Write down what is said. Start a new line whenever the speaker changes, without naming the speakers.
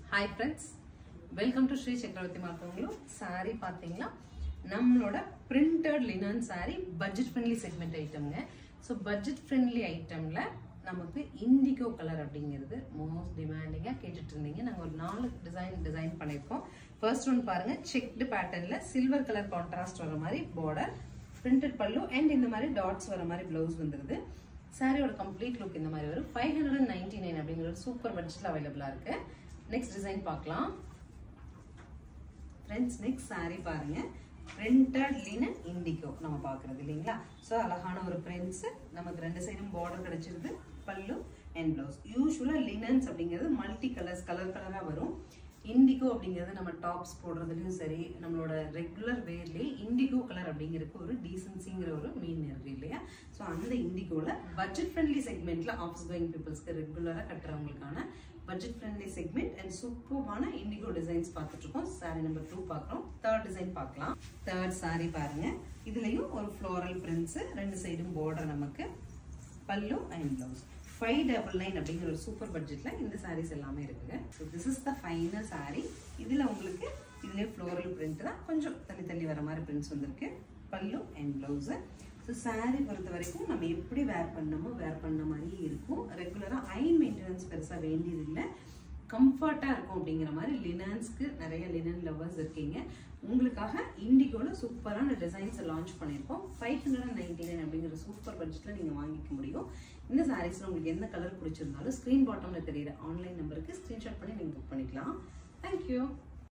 hi friends welcome to Sri Chakravarthi மார்க்கங்களும் saree பார்த்தீங்களா நம்மளோட printed linen saree budget friendly segment ஐட்டம்ங்க ஸோ பட்ஜெட் ஃப்ரெண்ட்லி ஐட்டமில் நமக்கு இண்டிகோ கலர் அப்படிங்கிறது மோஸ்ட் டிமாண்டிங்காக கேட்டுட்டு இருந்தீங்க நாங்கள் ஒரு நாலு டிசைன் டிசைன் பண்ணியிருக்கோம் ஃபர்ஸ்ட் ஒன் பாருங்க செக்டு பேட்டர்னில் சில்வர் கலர் கான்ட்ராஸ்ட் வர மாதிரி பார்டர் பிரிண்டட் பல்லு அண்ட் இந்த மாதிரி டாட்ஸ் வர மாதிரி ப்ளவுஸ் வந்துருது சாரியோட கம்ப்ளீட் லுக் இந்த மாதிரி வரும் five hundred and ninety nine அப்படிங்கிற ஒரு சூப்பர் பட்ஜெட்டில் அவைலபிளாக இருக்கு நெக்ஸ்ட் டிசைன் பார்க்கலாம் ஃப்ரெண்ட்ஸ் நெக்ஸ்ட் saree பாருங்க பிரிண்டட் லினன் இண்டிகோ நம்ம பார்க்குறது இல்லைங்களா ஸோ அழகான ஒரு பிரிண்ட்ஸ் நமக்கு ரெண்டு சைடும் பார்டர் கிடைச்சிருது பல்லு அண்ட் ப்ளவுஸ் யூஸ்வலாக லினன்ஸ் அப்படிங்கிறது மல்டி கலர்ஸ் கலர் கலராக வரும் இண்டிகோ அப்படிங்கிறது நம்ம டாப்ஸ் போடுறதுலையும் சரி நம்மளோட ரெகுலர் வேர்லேயே இண்டிகோ கலர் அப்படிங்கிறதுக்கு ஒரு டீசன்சிங்கிற ஒரு மீன் இருக்கு இல்லையா ஸோ அந்த இண்டிகோவில் பட்ஜெட் ஃப்ரெண்ட்லி செக்மெண்ட்டில் ஆஃபீஸ் கோயிங் பீப்புள்ஸ்க்கு ரெகுலராக கட்டுறவங்களுக்கான பட்ஜெட் ஃப்ரெண்ட்லி செக்மெண்ட் அண்ட் சூப்பர்வான இண்டிகோ டிசைன்ஸ் பார்த்துட்டு இருக்கோம் சாரி நம்பர் டூ பார்க்குறோம் தேர்ட் டிசைன் பார்க்கலாம் தேர்ட் சாரி பாருங்க இதுலயும் ஒரு ஃப்ளோரல் பிரிண்ட்ஸ் ரெண்டு சைடும் பார்டர் நமக்கு pallu and blouse five double nine அப்படிங்கிற ஒரு சூப்பர் பட்ஜெட்ல இந்த சாரீஸ் எல்லாமே இருக்குங்க so this is the final sari இதுல உங்களுக்கு இதுலேயே ஃப்ளோரல் பிரிண்ட் தான் கொஞ்சம் தள்ளி தள்ளி வர மாதிரி பிரிண்ட்ஸ் வந்திருக்கு பல்லு அண்ட் பிளவுஸு ஸோ சாரீ பொறுத்த வரைக்கும் நம்ம எப்படி வேர் பண்ணமோ வேர் பண்ண மாதிரியே இருக்கும் ரெகுலராக அயன் மெயின்டெனன்ஸ் பெருசாக வேண்டியதில்லை கம்ஃபர்ட்டாக இருக்கும் அப்படிங்கிற மாதிரி லினன்ஸ்க்கு நிறைய லினன் லவர்ஸ் இருக்கீங்க உங்களுக்காக இண்டிகோவில் சூப்பரான டிசைன்ஸை லான்ச் பண்ணியிருக்கோம் five hundred and ninety nine அப்படிங்கிற சூப்பர் பட்ஜெட்டில் நீங்கள் வாங்கிக்க முடியும் இந்த சாரீஸில் உங்களுக்கு எந்த கலர் பிடிச்சிருந்தாலும் ஸ்க்ரீன் பாட்டமில் தெரியுற ஆன்லைன் நம்பருக்கு ஸ்க்ரீன்ஷாட் பண்ணி நீங்கள் புக் பண்ணிக்கலாம் தேங்க்யூ